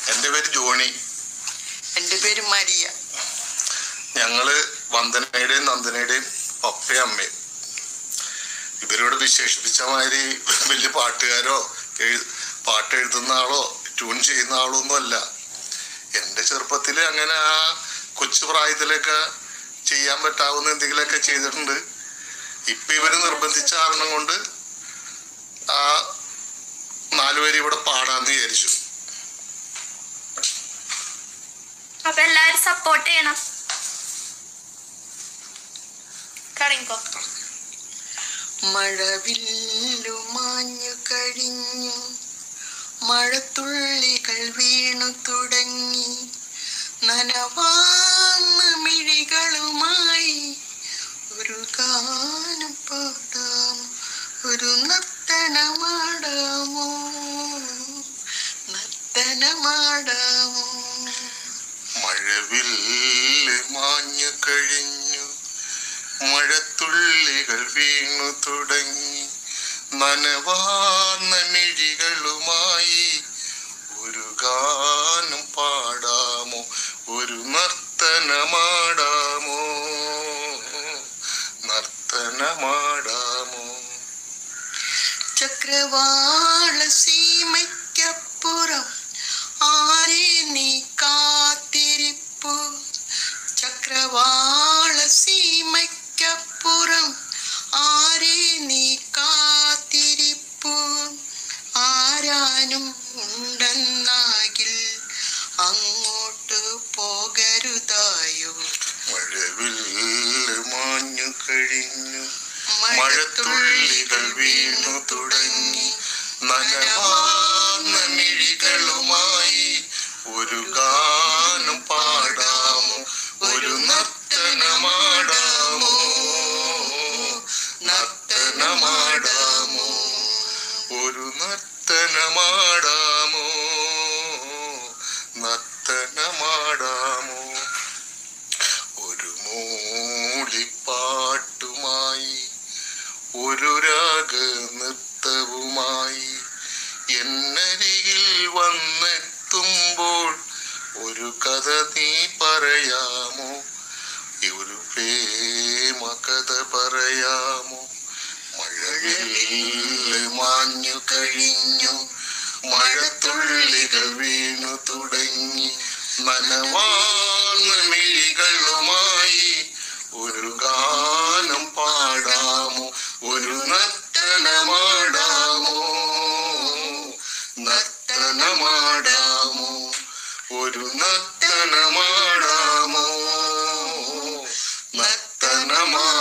എൻ്റെ പേര് ജോണി എൻ്റെ പേര് മരിയ ഞങ്ങള് വന്ദനയുടെയും നന്ദനയുടെയും പപ്പയും അമ്മയും ഇവരോട് വിശേഷിപ്പിച്ച മാതിരി വലിയ പാട്ടുകാരോ എഴു പാട്ട് എഴുതുന്ന ആളോ ട്യൂൺ ചെയ്യുന്ന ആളോ ഒന്നും അല്ല എൻ്റെ ചെറുപ്പത്തിൽ അങ്ങനെ ആ കൊച്ചു പ്രായത്തിലൊക്കെ ചെയ്യാൻ പറ്റാവുന്ന എന്തെങ്കിലുമൊക്കെ ചെയ്തിട്ടുണ്ട് ഇപ്പൊ ഇവര് നിർബന്ധിച്ച കാരണം കൊണ്ട് ആ നാലുപേര് ഇവിടെ പാടാന്ന് വിചാരിച്ചു അപ്പൊ എല്ലാരും സപ്പോർട്ട് ചെയ്യണം തുടങ്ങിക്കോ മഴവില്ലു മാഞ്ഞു കഴിഞ്ഞു മഴത്തുള്ളികൾ വീണു തുടങ്ങി നനവാർന്ന മിഴികളുമായി ഒരു ഗാനം പാടാം ഒരു നർത്തനമാടാമോ നർത്തനമാടാമോ മഴവില്ല് മാഞ്ഞു കഴിഞ്ഞു മഴത്തുള്ളികൾ വീണു തുടങ്ങി നനവാർന്ന മിഴികളുമായി ഒരു ഗാനം പാടാമോ ഒരു നർത്തനമാടാമോ നർത്തനമാടാമോ ചക്രവാള സീമയ്ക്കപ്പുറം ആരെ നീ കാത്തിരിപ്പു ചക്രവാള സീമയ്ക്കപ്പുറം ആരെ നീ കാത്തിരിപ്പു ആരാനും ഉണ്ടെന്നാകിൽ അങ്ങോട്ട് പോകരുതായോ മഴവില്ല് മാഞ്ഞു കഴിഞ്ഞു മഴത്തുള്ളികൾ വീണു തുടങ്ങി നനവാർന്ന മിഴികളുമായി ഒരു ഗാനം പാടാമോ ഒരു നർത്തനമാടാമോ നർത്തനമാടാമോ ഒരു നർത്തനമാടാമോ നർത്തനമാടാമോ ഒരു മൂളിപ്പാട്ടുമായി ഒരു രാഗ നൃത്തവുമായി എന്നരികിൽ വന്നെത്തുമ്പോൾ ഒരു കഥ നീ പറയാമോ ഒരു പ്രേമ കഥ പറയാമോ മഴവില്ല് മാഞ്ഞു കഴിഞ്ഞു മഴത്തുള്ളികൾ വീണു തുടങ്ങി നനവാർന്ന മിഴികളുമായി ഒരു ഗാനം പാടാമോ ഒരു നർത്തനമാടാമോ നർത്തനമാടാമോ ഒരു നർത്തനമാടാമോ നർത്തനമാ